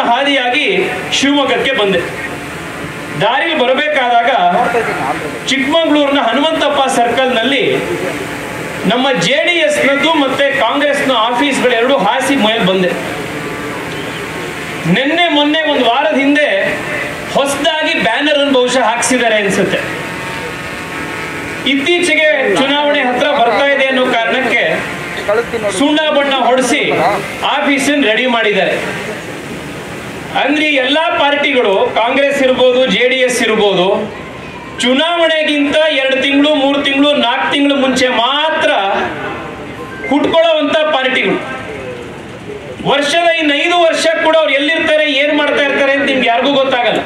ಹಾದಿಯಾಗಿ ಶಿವಮೊಗ್ಗಕ್ಕೆ ಬಂದೆ ದಾರಿಲಿ ಬರಬೇಕಾದಾಗ ಚಿಕ್ಕಮಗಳೂರಿನ ಹನುಮಂತಪ್ಪ ಸರ್ಕಲ್ನಲ್ಲಿ ನಮ್ಮ ಜೆ ಡಿ ಎಸ್ನದ್ದು ಮತ್ತೆ ಕಾಂಗ್ರೆಸ್ನ ಆಫೀಸ್ಗಳೆರಡು ಹಾಸಿ ಮೇಲೆ ಬಂದೆ ನಿನ್ನೆ ಮೊನ್ನೆ ಒಂದು ವಾರದ ಹಿಂದೆ ಹೊಸದಾಗಿ ಬ್ಯಾನರ್ ಅನ್ನು ಬಹುಶಃ ಹಾಕ್ಸಿದ್ದಾರೆ ಅನ್ಸುತ್ತೆ ಇತ್ತೀಚೆಗೆ ಚುನಾವಣೆ ಹತ್ರ ಬರ್ತಾ ಇದೆ ಅನ್ನೋ ಕಾರಣಕ್ಕೆ ಸುಣ್ಣ ಬಣ್ಣ ಹೊಡೆಸಿ ಆಫೀಸನ್ನು ರೆಡಿ ಮಾಡಿದ್ದಾರೆ ಅಂದ್ರೆ ಈ ಎಲ್ಲಾ ಪಾರ್ಟಿಗಳು ಕಾಂಗ್ರೆಸ್ ಇರ್ಬೋದು ಜೆ ಡಿ ಎಸ್ ಇರ್ಬೋದು ಚುನಾವಣೆಗಿಂತ ಎರಡು ತಿಂಗಳು ಮೂರು ತಿಂಗಳು ನಾಲ್ಕು ತಿಂಗಳು ಮುಂಚೆ ಮಾತ್ರ ಹುಟ್ಕೊಳ್ಳೋವಂತ ಪಾರ್ಟಿಗಳು ವರ್ಷದ ಇನ್ನು ಐದು ವರ್ಷ ಕೂಡ ಅವ್ರು ಎಲ್ಲಿರ್ತಾರೆ ಏನ್ ಮಾಡ್ತಾ ಇರ್ತಾರೆ ಅಂತ ನಿಮ್ಗೆ ಯಾರಿಗೂ ಗೊತ್ತಾಗಲ್ಲ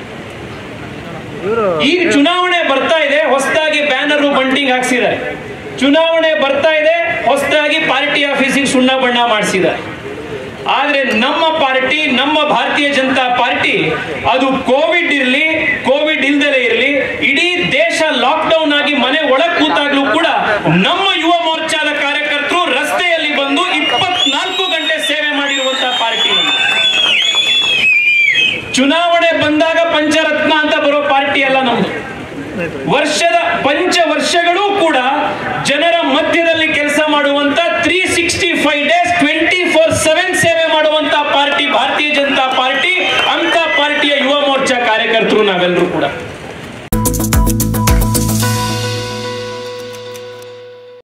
ಈಗ ಚುನಾವಣೆ ಬರ್ತಾ ಇದೆ ಹೊಸದಾಗಿ ಬ್ಯಾನರ್ ಬಂಟಿಂಗ್ ಹಾಕ್ಸಿದ್ದಾರೆ ಚುನಾವಣೆ ಬರ್ತಾ ಇದೆ ಹೊಸದಾಗಿ ಪಾರ್ಟಿ ಆಫೀಸಿಗೆ ಸುಣ್ಣ ಬಣ್ಣ ಮಾಡಿಸಿದ್ದಾರೆ ಆದ್ರೆ ನಮ್ಮ ಪಾರ್ಟಿ ನಮ್ಮ ಭಾರತೀಯ ಜನತಾ ಪಾರ್ಟಿ ಅದು ಕೋವಿಡ್ ಇರಲಿ ಕೋವಿಡ್ ಇಲ್ದಲೇ ಇರಲಿ ಇಡೀ ದೇಶ ಲಾಕ್ಡೌನ್ ಆಗಿ ಮನೆ ಒಳಗ್ ಕೂತಾಗ್ಲೂ ಕೂಡ ನಮ್ಮ ಯುವ ಮೋರ್ಚಾದ ಕಾರ್ಯಕರ್ತರು ರಸ್ತೆಯಲ್ಲಿ ಬಂದು ಇಪ್ಪತ್ನಾಲ್ಕು ಗಂಟೆ ಸೇವೆ ಮಾಡಿರುವಂತಹ ಪಾರ್ಟಿ ನಮ್ಮದು. ಚುನಾವಣೆ ಬಂದಾಗ ಪಂಚರತ್ನ ಅಂತ ಬರೋ ಪಾರ್ಟಿ ಅಲ್ಲ ನಮ್ದು ವರ್ಷ